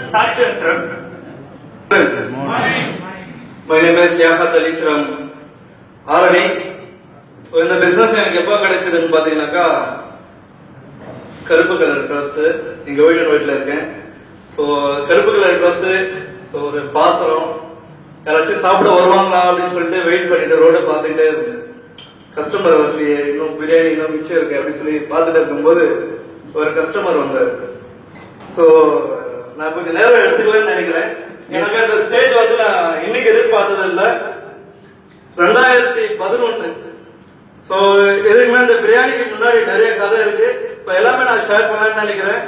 start your trip. My name is Yahat Ali from Arani So, இந்த business எனக்கு எப்போ கிடைச்சதுன்னு பாத்தீங்கன்னாக்கா கருப்பு கலர் ட்ரெஸ் இங்க ஒயிட் அண்ட் ஒயிட்ல இருக்கேன் ஸோ கருப்பு கலர் ட்ரெஸ் ஸோ ஒரு பாத்திரம் யாராச்சும் சாப்பிட வருவாங்களா அப்படின்னு சொல்லிட்டு வெயிட் பண்ணிட்டு ரோட பார்த்துட்டே இருந்தேன் கஸ்டமர் வரலையே இன்னும் பிரியாணி இன்னும் மிச்சம் இருக்கு அப்படின்னு சொல்லி பார்த்துட்டு இருக்கும்போது ஒரு கஸ்டமர் வந்தார் ஸோ நான் கொஞ்சம் நேரம் எடுத்துக்கலாம்னு நினைக்கிறேன் எனக்கு அந்த ஸ்டேஜ் வந்து நான் இன்னைக்கு எதிர்பார்த்தது இல்லை ரெண்டாயிரத்தி பதினொன்னு ஸோ எதுக்குமே இந்த பிரியாணிக்கு முன்னாடி நிறைய கதை இருக்கு ஸோ எல்லாமே நான் ஷேர் பண்ணலாம்னு நினைக்கிறேன்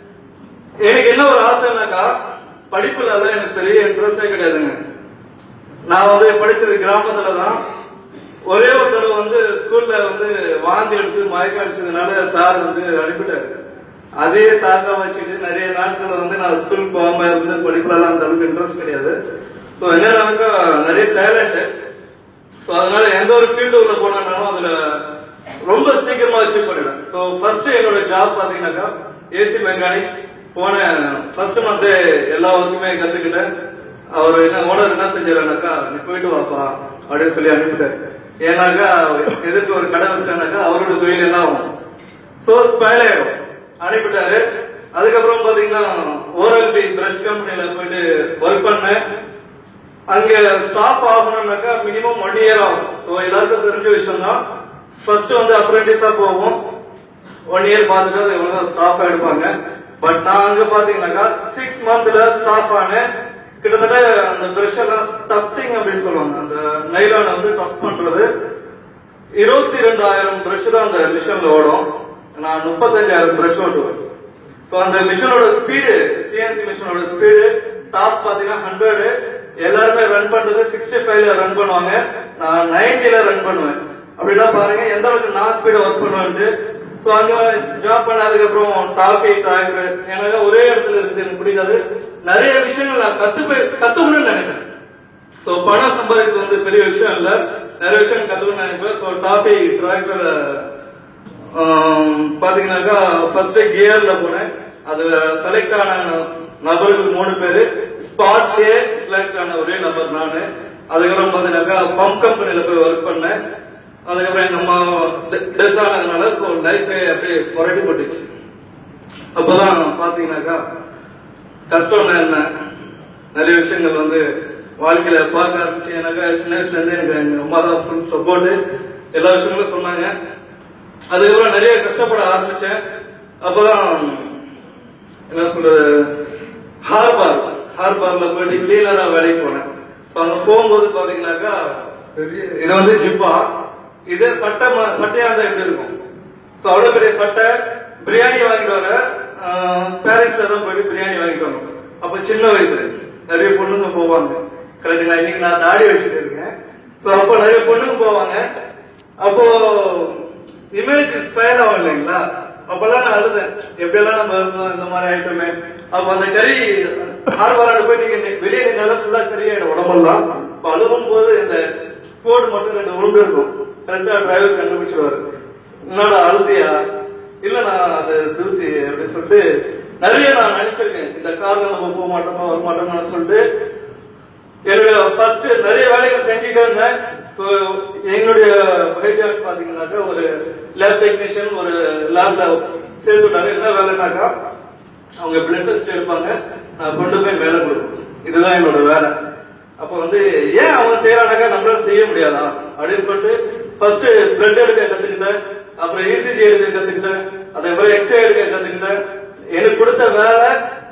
எனக்கு என்ன ஒரு ஆசைனாக்கா படிப்புல எல்லாம் எனக்கு பெரிய இன்ட்ரெஸ்டே கிடையாதுங்க நான் வந்து படிச்சது கிராமத்துல தான் ஒரே ஒரு தடவை வந்து ஸ்கூல்ல வந்து வாந்தி எடுத்து மயக்கம் அடிச்சதுனால சார் வந்து அனுப்பிட்டாரு அதே சாக்கா வச்சுட்டு நிறைய நாட்கள் வந்து நான் ஸ்கூல் போகாம இருந்து படிப்புலலாம் அந்த அளவுக்கு இன்ட்ரெஸ்ட் கிடையாது ஸோ என்னன்னாக்கா நிறைய டேலண்ட் ஸோ அதனால எந்த ஒரு ஃபீல்டு உள்ள போனாலும் அதுல ரொம்ப சீக்கிரமா அச்சீவ் பண்ணிடுவேன் ஸோ ஃபர்ஸ்ட் என்னோட ஜாப் பாத்தீங்கன்னாக்கா ஏசி மெக்கானிக் போன ஃபர்ஸ்ட் மந்த் எல்லா ஒர்க்குமே கத்துக்கிட்டேன் அவர் என்ன ஓனர் என்ன செஞ்சாருனாக்கா நீ போயிட்டு வாப்பா அப்படின்னு சொல்லி அனுப்பிட்டாரு ஏன்னாக்கா எதிர்த்து ஒரு கடை வச்சானாக்கா அவரோட தொழில் என்ன ஆகும் ஸோ ஸ்பைல் ஆயிடும் அனுப்பிட்டாரு அதுக்கப்புறம் பாத்தீங்கன்னா ஓரல் பி பிரஷ் கம்பெனில போயிட்டு ஒர்க் பண்ணேன் அங்க ஸ்டாப் ஆகணும்னாக்கா மினிமம் ஒன் இயர் ஆகும் ஸோ எல்லாருக்கும் தெரிஞ்ச விஷயம் தான் ஃபர்ஸ்ட் வந்து அப்ரெண்டிஸா போவோம் ஒன் இயர் பார்த்துட்டு அது எவ்வளவு ஸ்டாஃப் எடுப்பாங்க பட் நான் அங்க பாத்தீங்கன்னாக்கா சிக்ஸ் மந்த்ல ஸ்டாப் ஆனேன் கிட்டத்தட்ட அந்த பிரஷ் எல்லாம் டப்பிங் அப்படின்னு சொல்லுவாங்க அந்த நைலான வந்து டப் பண்றது இருபத்தி ரெண்டாயிரம் பிரஷ் தான் அந்த மிஷின்ல ஓடும் நான் முப்பத்தஞ்சாயிரம் பிரஷ் ஓட்டுவேன் ஸோ அந்த மிஷினோட ஸ்பீடு சிஎன்சி மிஷினோட ஸ்பீடு டாப் பாத்தீங்கன்னா ஹண்ட்ரடு எல்லாருமே ரன் பண்றது சிக்ஸ்டி ஃபைவ்ல ரன் பண்ணுவாங்க நான் நைன்டில ரன் பண்ணுவேன் அப்படின்னா பாருங்க எந்த அளவுக்கு நான் ஸ்பீட ஒர்க் பண்ணுவேன்ட்டு ஸோ அங்க ஜாப் பண்ணதுக்கு அப்புறம் டாபி டிராக்டர் எனக்கு ஒரே இடத்துல இருக்குது எனக்கு பிடிக்காது நிறைய விஷயங்கள் நான் கத்துப்ப கத்துக்கணும்னு நினைக்கிறேன் ஸோ பணம் சம்பாதிக்கிறது வந்து பெரிய விஷயம் இல்ல நிறைய விஷயம் கத்துக்கணும்னு நினைப்பேன் ஸோ டாபி டிராக்டர் பாத்தீங்கன்னாக்கா ஃபர்ஸ்ட் கியர்ல போனேன் அது செலக்ட் ஆன நபர்கள் மூணு பேரு ஸ்பாட்லயே செலக்ட் ஆன ஒரே நபர் நானு அதுக்கப்புறம் பாத்தீங்கன்னாக்கா பம்ப் கம்பெனில போய் ஒர்க் பண்ணேன் அதுக்கப்புறம் எங்க அம்மா டெத் ஆனதுனால ஸோ லைஃபே அப்படியே புரட்டி போட்டுச்சு அப்பதான் பாத்தீங்கன்னாக்கா கஷ்டம்னா என்ன நிறைய விஷயங்கள் வந்து வாழ்க்கையில பார்க்க ஆரம்பிச்சு எனக்கு சின்ன வயசுல இருந்து எனக்கு எங்க அம்மா தான் ஃபுல் சப்போர்ட் எல்லா விஷயங்களும் சொன்னாங்க அதுக்கப்புறம் நிறைய கஷ்டப்பட ஆரம்பிச்சேன் அப்பதான் என்ன சொல்றது ஹார்பார் ஹார்பார்ல போயிட்டு கிளீனரா வேலைக்கு போனேன் So அங்க போகும்போது பாத்தீங்கன்னாக்கா பெரிய இது வந்து ஜிப்பா இதே சட்டை ம- சட்டையா இருந்தா எப்படி இருக்கும் So அவ்வளவு பெரிய சட்டை பிரியாணி வாங்கிட்டு வர பாரிஸ்ல தான் போயிட்டு பிரியாணி வாங்கிட்டு வரணும் அப்ப சின்ன வயசு நிறைய பொண்ணுங்க போவாங்க கரெக்டுங்களா இன்னைக்கு நான் தாடி வச்சுட்டு இருக்கேன் ஸோ அப்போ நிறைய பொண்ணுங்க போவாங்க அப்போ இமேஜ் ஸ்பயர் ஆகும் இல்லைங்களா அப்பெல்லாம் நான் அழுதேன் எப்படியெல்லாம் நம்ம இருந்தோம் இந்த மாதிரி ஆயிட்டோமே அப்ப அந்த கறி ஆர்வாரோட போய் நீங்க வெளியே நின்னால ஃபுல்லா கறி ஆயிடும் உடம்பெல்லாம் அப்ப அழுவும் போது இந்த கோடு மட்டும் ரெண்டு உளுந்து இருக்கும் கரெக்டா டிரைவர் கண்டுபிடிச்சிருவாரு என்னடா அழுதியா இல்ல நான் அது தூசி அப்படின்னு சொல்லிட்டு நிறைய நான் நினைச்சிருக்கேன் இந்த கார்ல நம்ம போக மாட்டோமா வர மாட்டோம்னு சொல்லிட்டு என்னுடைய ஃபர்ஸ்ட் நிறைய வேலைகள் செஞ்சுட்டே இருந்தேன் ஸோ எங்களுடைய ஹைஜாக் பாத்தீங்கன்னாக்கா ஒரு லேப் டெக்னீஷியன் ஒரு லேப்ல சேர்த்து விட்டாரு என்ன வேலைனாக்கா அவங்க பிளட் டெஸ்ட் எடுப்பாங்க நான் கொண்டு போய் மேல கொடுப்பேன் இதுதான் என்னோட வேலை அப்ப வந்து ஏன் அவங்க செய்யறானாக்கா நம்மளால செய்ய முடியாதா அப்படின்னு சொல்லிட்டு ஃபர்ஸ்ட் பிளட் எடுக்க கத்துக்கிட்டேன் அப்புறம் இசிஜி எடுக்க கத்துக்கிட்டேன் அதுக்கப்புறம் எக்ஸ்ரே எடுக்க கத்துக்கிட்டேன் எனக்கு கொடுத்த வேலை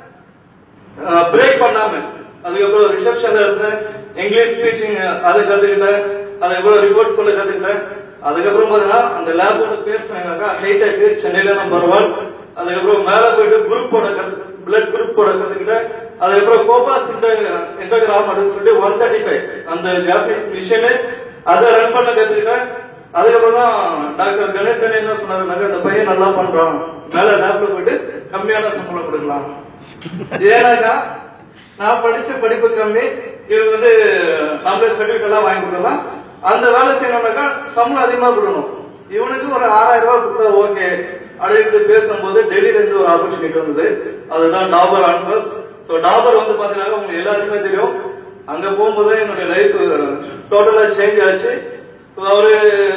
பிரேக் பண்ணாம அதுக்கப்புறம் ரிசப்ஷன்ல இருந்தேன் இங்கிலீஷ் ஸ்பீச்சிங் அதை கத்துக்கிட்டேன் அதுக்கப்புறம் ரிப்போர்ட் சொல்ல கத்துக்கிட்டேன் அதுக்கப்புறம் பாத்தீங்கன்னா அந்த லேபோட பேர் சொன்னாக்கா ஹைடெக் சென்னையில நம்பர் ஒன் அதுக்கப்புறம் மேல போயிட்டு குரூப் போட கத்து பிளட் குரூப் போட கத்துக்கிட்டேன் அதுக்கப்புறம் கோபாஸ் இன்டகிராம் அப்படின்னு சொல்லிட்டு ஒன் தேர்ட்டி ஃபைவ் அந்த ஜாப்பனீஸ் மிஷினு அதை ரன் பண்ண கத்துக்கிட்டேன் அதுக்கப்புறம் தான் டாக்டர் கணேசன் என்ன சொன்னாருனாக்கா இந்த பையன் நல்லா பண்றான் மேல லேப்ல போயிட்டு கம்மியான சம்பளம் கொடுக்கலாம் ஏன்னாக்கா நான் படிச்ச படிப்பு கம்மி இவங்க வந்து நம்மளே சர்டிபிகேட் எல்லாம் வாங்கி கொடுக்கலாம் அந்த வேலை செய்யணும்னாக்கா சம்பளம் அதிகமா கொடுக்கணும் இவனுக்கு ஒரு ஆறாயிரம் ரூபாய் கொடுத்தா ஓகே அப்படின்னு பேசும்போது டெல்லியில இருந்து ஒரு ஆப்பர்ச்சுனிட்டி வந்தது அதுதான் டாபர் ஆன்பர்ஸ் ஸோ டாபர் வந்து பாத்தீங்கன்னா உங்களுக்கு எல்லாருக்குமே தெரியும் அங்க போகும்போது என்னுடைய லைஃப் டோட்டலா சேஞ்ச் ஆச்சு ஸோ அவரு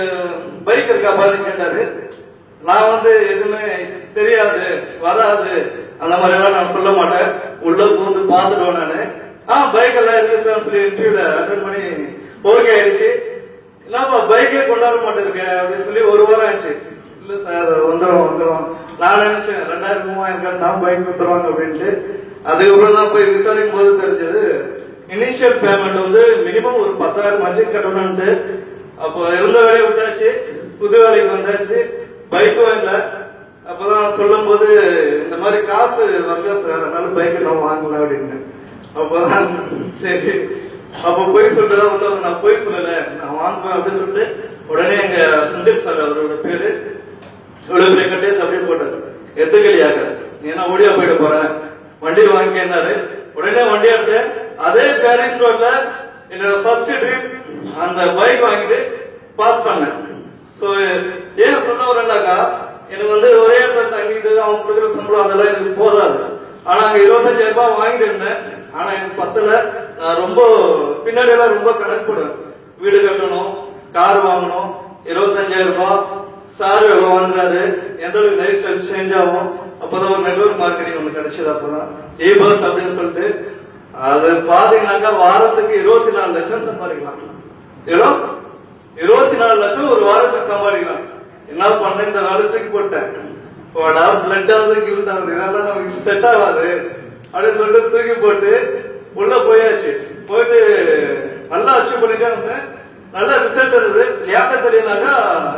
பைக் இருக்கா பாருன்னு கேட்டாரு நான் வந்து எதுவுமே தெரியாது வராது அந்த மாதிரி எல்லாம் நான் சொல்ல மாட்டேன் உள்ள பூந்து பார்த்துடுவேன் நானு ஆ பைக் எல்லாம் இருக்கு சார் சொல்லி இன்டர்வியூல அட்டன் பண்ணி ஓகே ஆயிடுச்சு என்னப்பா பைக்கே கொண்டாட மாட்டேங்க அப்படின்னு சொல்லி ஒரு வாரம் ஆச்சு இல்ல சார் வந்துடும் வந்துடும் நான் நினைச்சேன் ரெண்டாயிரம் மூவாயிரம் தான் பைக் கொடுத்துருவாங்க அப்படின்ட்டு அதுக்கப்புறம் தான் போய் விசாரிக்கும் போது தெரிஞ்சது இனிஷியல் பேமெண்ட் வந்து மினிமம் ஒரு பத்தாயிரம் மச்சிக் கட்டணும்ட்டு அப்போ இருந்த வேலையை விட்டாச்சு புது வேலைக்கு வந்தாச்சு பைக்கும் இல்லை அப்பதான் சொல்லும் போது இந்த மாதிரி காசு வரல சார் அதனால பைக் நான் வாங்கல அப்படின்னு அப்பதான் சரி அப்ப போய் சொல்லிட்டு உள்ள வந்து நான் போய் சொல்லல நான் வாங்குவேன் அப்படின்னு சொல்லிட்டு உடனே எங்க சுந்தர் சார் அவரோட பேரு இவ்வளவு பெரிய கட்டே அப்படியே போட்டாரு எத்துக்கலியாக நீ என்ன ஓடியா போயிட போற வண்டி வாங்கினாரு உடனே வண்டி எடுத்தேன் அதே பாரிஸ் ரோட்ல என்னோட ஃபர்ஸ்ட் ட்ரிப் அந்த பைக் வாங்கிட்டு பாஸ் பண்ணேன் சோ ஏன் சொல்ல வரேன்னாக்கா எனக்கு வந்து ஒரே இடத்துல தங்கிட்டு அவங்க கொடுக்குற சம்பளம் அதெல்லாம் எனக்கு போதாது ஆனா அங்க இருபத்தஞ்சாயிரம் ரூபாய் வாங்கிட்டு இருந்தேன் ஆனா எனக்கு பத்தல நான் ரொம்ப பின்னாடி எல்லாம் ரொம்ப கணக்கு போடுவேன் வீடு கட்டணும் கார் வாங்கணும் இருபத்தஞ்சாயிரம் ரூபாய் சார் எவ்வளவு வாங்குறாரு எந்த அளவுக்கு லைஃப் ஸ்டைல் சேஞ்ச் ஆகும் அப்பதான் ஒரு நெட்வொர்க் மார்க்கெட்டிங் ஒண்ணு கிடைச்சது அப்பதான் ஏ பஸ் அப்படின்னு சொல்லிட்டு அது பாத்தீங்கன்னாக்கா வாரத்துக்கு இருபத்தி நாலு லட்சம் சம்பாதிக்கலாம் எவ்வளோ இருபத்தி நாலு லட்சம் ஒரு வாரத்துக்கு சம்பாதிக்கலாம் என்ன பண்ண இந்த வேலை போட்டேன் போடா பிளட் ஆகுது கில்ட் ஆகுது இதெல்லாம் நமக்கு செட் ஆகாது அப்படின்னு சொல்லிட்டு தூக்கி போட்டு உள்ள போயாச்சு போயிட்டு நல்லா அச்சீவ் பண்ணிட்டே வந்தேன் நல்ல ரிசல்ட் இருந்தது யார்கிட்ட தெரியும்னாக்கா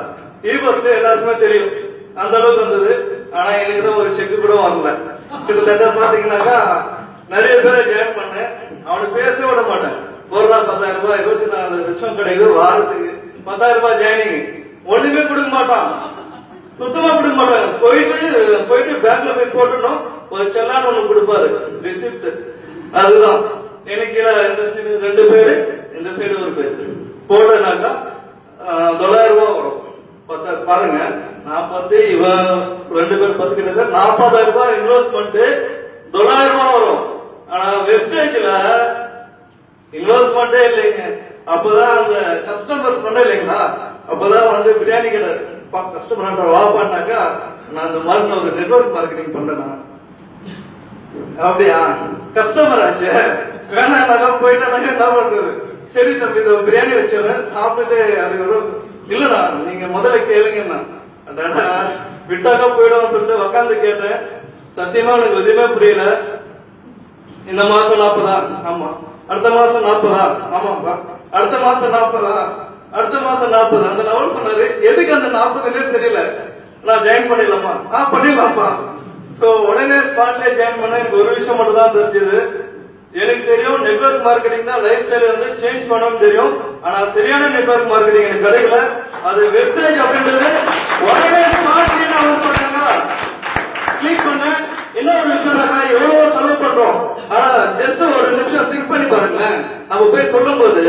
இ பஸ்ல எல்லாருக்குமே தெரியும் அந்த அளவுக்கு வந்தது ஆனா எனக்கு தான் ஒரு செக் கூட வாங்கல கிட்டத்தட்ட பாத்தீங்கன்னாக்கா நிறைய பேரை ஜாயின் பண்ணேன் அவனுக்கு பேசவே விட மாட்டேன் ஒரு நாள் பத்தாயிரம் ரூபாய் இருபத்தி நாலு லட்சம் கிடைக்குது வாரத்துக்கு பத்தாயிரம் ரூபாய் ஜாயினிங் ஒண்ணுமே கொடுக்க மாட்டான் சுத்தமா கொடுக்க மாட்டாங்க போயிட்டு போயிட்டு பேங்க்ல போய் போட்டுடணும் ஒரு செல்லான் ஒண்ணு கொடுப்பாரு ரிசிப்ட் அதுதான் எனக்கு கீழே இந்த சைடு ரெண்டு பேரு இந்த சைடு ஒரு பேர் போட்டனாக்கா ஆஹ், தொள்ளாயிரம் ரூபாய் வரும் பத்தா பாருங்க நான் பத்து இவன் ரெண்டு பேர் பத்து கிட்ட நாற்பதாயிரம் ரூபாய் இன்வெஸ்ட்மெண்ட் தொள்ளாயிரம் ரூபாய் வரும் ஆனா வெஸ்டேஜ்ல இன்வெஸ்ட்மெண்டே இல்லைங்க அப்பதான் அந்த கஸ்டமர் சொன்ன இல்லைங்களா அப்பதான் வந்து பிரியாணி கடை கஸ்டமர் வா பண்ணாக்கா நான் அந்த மாதிரி நான் ஒரு நெட்வொர்க் மார்க்கெட்டிங் பண்றேன் நான். அப்படியா கஸ்டமர் ஆச்சு வேணா நல்லா போயிட்டு என்ன பண்றது சரி தம்பி இந்த பிரியாணி வச்சிடுறேன் சாப்பிட்டுட்டு அது ஒரு இல்லடா நீங்க முதல்ல கேளுங்கண்ணா அடடா விட்டாக்கா போயிடும் சொல்லிட்டு உக்காந்து கேட்டேன் சத்தியமா எனக்கு எதுவுமே புரியல இந்த மாசம் நாற்பதா ஆமா அடுத்த மாசம் நாற்பதா ஆமாப்பா அடுத்த மாசம் நாற்பதா அடுத்த மாசம் நாற்பது அந்த லெவல் சொன்னாரு எதுக்கு அந்த நாற்பதுன்னே தெரியல நான் ஜாயின் பண்ணிடலாமா ஆ பண்ணிடலாம்ப்பா சோ உடனே ஸ்பாட்ல ஜாயின் பண்ண எனக்கு ஒரு விஷயம் மட்டும் தான் தெரிஞ்சது எனக்கு தெரியும் நெட்வொர்க் மார்க்கெட்டிங் தான் லைஃப் ஸ்டைல் வந்து சேஞ்ச் பண்ணணும்னு தெரியும் ஆனா சரியான நெட்வொர்க் மார்க்கெட்டிங் எனக்கு கிடைக்கல அது வெஸ்டேஜ் அப்படின்றது உடனே ஸ்பாட்லயே நான் வந்து பண்ணாங்க கிளிக் பண்ண இன்னொரு விஷயம் நான் எவ்வளவு செலவு பண்றோம் ஆனா ஜஸ்ட் ஒரு நிமிஷம் திங்க் பண்ணி பாருங்களேன் நம்ம போய் சொல்லும் போது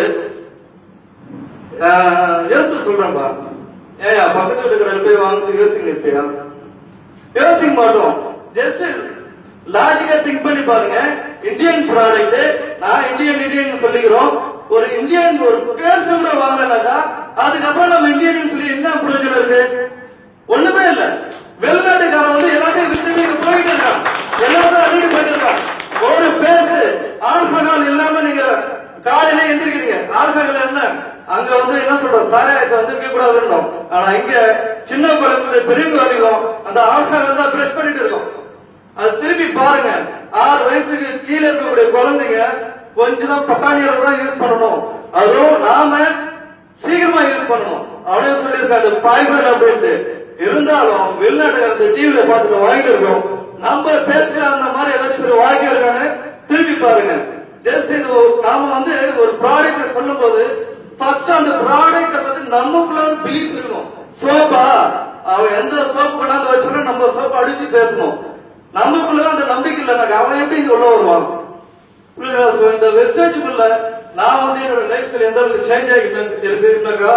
யோசிச்சு சொல்றேன்பா ஏயா பக்கத்து வீட்டுக்கு போய் வாங்க யோசிங்க இருப்பியா யோசிக்க மாட்டோம் ஜஸ்ட் லாஜிக்கா திங்க் பண்ணி பாருங்க இந்தியன் ப்ராடக்ட் நான் இந்தியன் இந்தியன் சொல்லிக்கிறோம் ஒரு இந்தியன் ஒரு பேர் கூட வாங்கினாக்கா அதுக்கப்புறம் நம்ம இந்தியன் சொல்லி என்ன பிரயோஜனம் இருக்கு ஒண்ணுமே இல்ல வெளிநாட்டுக்காரன் வந்து எல்லாத்தையும் விட்டு நீங்க போயிட்டு இருக்கான் எல்லாத்தையும் அடிக்க போயிட்டு இருக்கான் ஒரு பேசு ஆல்கஹால் இல்லாம நீங்க காலையில எந்திரிக்கிறீங்க ஆல்கஹால் என்ன அங்க வந்து என்ன சொல்றோம் சாராயத்தை வந்து இருக்க கூடாதுன்னு ஆனா இங்க சின்ன குழந்தை பெரியவங்க வரைக்கும் அந்த ஆல்கஹால் தான் பிரஷ் பண்ணிட்டு இருக்கோம் அது திருப்பி பாருங்க ஆறு வயசுக்கு கீழே இருக்கக்கூடிய குழந்தைங்க கொஞ்சம் தான் பட்டாணியோட தான் யூஸ் பண்ணணும் அதுவும் நாம சீக்கிரமா யூஸ் பண்ணணும் அப்படியே சொல்லியிருக்காங்க பாய்பர் அப்படின்ட்டு இருந்தாலும் வெளிநாட்டுல டிவில பார்த்துட்டு வாங்கிட்டு இருக்கோம் நம்ம பேச அந்த மாதிரி ஏதாச்சும் ஒரு வாங்கி இருக்கானு திருப்பி பாருங்க ஜஸ்ட் இது ஒரு- நாம வந்து ஒரு ப்ராடக்ட் சொல்லும் போது ஃபர்ஸ்ட் அந்த ப்ராடக்ட் பத்தி நமக்குள்ள பிலீஃப் இருக்கணும் சோப்பா அவன் எந்த சோப்பு கொண்டாந்து வச்சாலும் நம்ம சோப்பு அடிச்சு பேசணும் நமக்குள்ள அந்த நம்பிக்கை இல்லைனாக்கா அவன் எப்படி இங்க உள்ள வருவான் புரியுதா? So, இந்த மெசேஜுக்குள்ள நான் வந்து என்னோட லைஃப் ஸ்டைல் எந்த அளவுக்கு சேஞ்ச் ஆகிட்டு இருக்குனாக்கா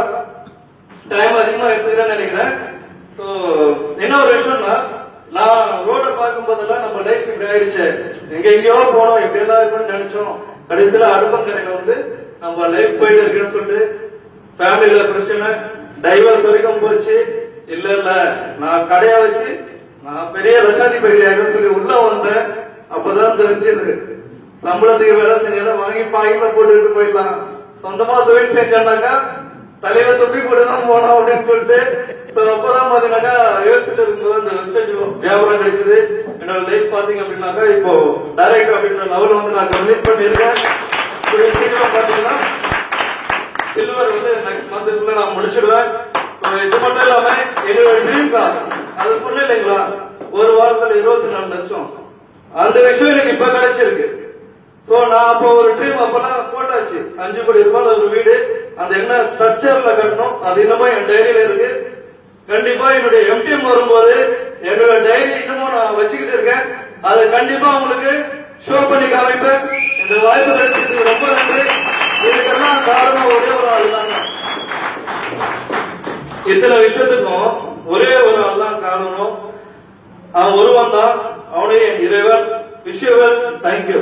டைம் அதிகமா எடுத்துக்கிறேன்னு நினைக்கிறேன் ஸோ என்ன ஒரு விஷயம்னா நான் ரோட பார்த்து பார்க்கும் போதெல்லாம் நம்ம லைஃப் இப்படி ஆயிடுச்சு எங்க எங்கேயோ போனோம் எப்படி எல்லாம் இருக்கும்னு நினைச்சோம் கடைசியில அடுப்பங்கரையில வந்து நம்ம லைஃப் போயிட்டு இருக்குன்னு சொல்லிட்டு ஃபேமிலியில பிரச்சனை டைவர்ஸ் வரைக்கும் போச்சு இல்ல இல்ல நான் கடையா வச்சு நான் பெரிய லட்சாதிபதி ஆகும் சொல்லி உள்ள வந்தேன் அப்பதான் தெரிஞ்சது சம்பளத்துக்கு வேலை செஞ்சதை வாங்கி பாக்கெட்ல போட்டுட்டு போயிடலாம் சொந்தமா தொழில் செஞ்சாண்டாக்கா தலைவர் தொப்பி போட்டு தான் போனோம் அப்படின்னு சொல்லிட்டு So, அப்பதான் பாத்தீங்கன்னாக்கா யோசிச்சுட்டு இருக்கும்போது அந்த வெஸ்டேஜ் வியாபாரம் கிடைச்சது என்னோட லைஃப் பாத்தீங்க அப்படின்னாக்கா இப்போ டைரக்டர் அப்படின்ற லெவல் வந்து நான் கம்ப்ளீட் பண்ணியிருக்கேன் கூடிய சீக்கிரம் பாத்தீங்கன்னா சில்வர் வந்து நெக்ஸ்ட் மந்த்துக்குள்ள நான் முடிச்சிடுவேன் So, இது மட்டும் இல்லாம என்னோட ட்ரீம் கார் அது சொன்னேன் இல்லைங்களா ஒரு வாரத்துல இருபத்தி நாலு லட்சம் அந்த விஷயம் எனக்கு இப்ப கிடைச்சிருக்கு சோ நான் அப்போ ஒரு ட்ரீம் அப்பெல்லாம் போட்டாச்சு அஞ்சு கோடி ரூபாய் ஒரு வீடு அந்த என்ன ஸ்ட்ரக்சர்ல கட்டணும் அது இன்னமும் என் டைரியில இருக்கு கண்டிப்பா என்னுடைய எம்டிஎம் வரும்போது என்னோட டைரி இன்னமும் நான் வச்சுக்கிட்டு இருக்கேன் அதை கண்டிப்பா உங்களுக்கு ஷோ பண்ணி காமிப்பேன் இந்த வாய்ப்பு கிடைச்சதுக்கு ரொம்ப நன்றி இதுக்கெல்லாம் காரணம் ஒரே ஒரு ஆள் தாங்க இத்தனை விஷயத்துக்கும் ஒரே ஒரு ஆள் தான் காரணம் அவன் ஒருவன் தான் அவனே என் இறைவன் விஷயவன் தேங்க்யூ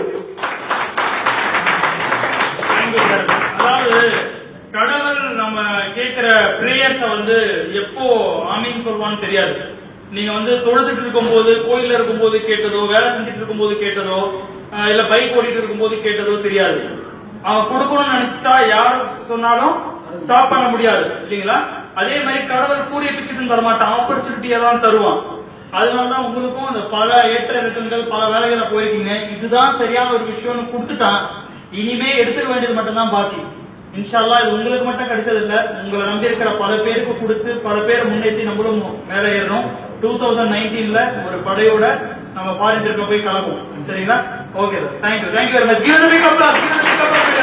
Thank you, sir. அதாவது கடவுள் நம்ம கேட்கிற பிரேயர்ஸ வந்து எப்போ ஆமீன் சொல்வான்னு தெரியாது நீங்க வந்து தொழுதுட்டு இருக்கும்போது கோயில்ல இருக்கும்போது கேட்டதோ வேலை செஞ்சுட்டு இருக்கும்போது கேட்டதோ ஆஹ் இல்ல பைக் ஓட்டிட்டு இருக்கும்போது கேட்டதோ தெரியாது அவன் கொடுக்கணும்னு நினைச்சிட்டா யார் சொன்னாலும் ஸ்டாப் பண்ண முடியாது இல்லைங்களா அதே மாதிரி கடவுள் கூடிய பிச்சுட்டு தர மாட்டான் ஆப்பர்ச்சுனிட்டியா தான் தருவான் அதனாலதான் உங்களுக்கும் அந்த பல ஏற்ற இறக்கங்கள் பல வேலைகளை போயிருக்கீங்க இதுதான் சரியான ஒரு விஷயம்னு கொடுத்துட்டான் இனிமே எடுத்துக்க வேண்டியது மட்டும்தான் பாக்கி இன்ஷால்லா இது உங்களுக்கு மட்டும் கிடைச்சது இல்ல உங்களை நம்பி இருக்கிற பல பேருக்கு கொடுத்து பல பேர் முன்னேற்றி நம்மளும் மேலே ஏறணும் டூ தௌசண்ட் நைன்டீன்ல ஒரு படையோட நம்ம ஃபாரின் ட்ரிப்ல போய் கலப்போம் சரிங்களா okay sir thank you thank you very much give the big applause give the big applause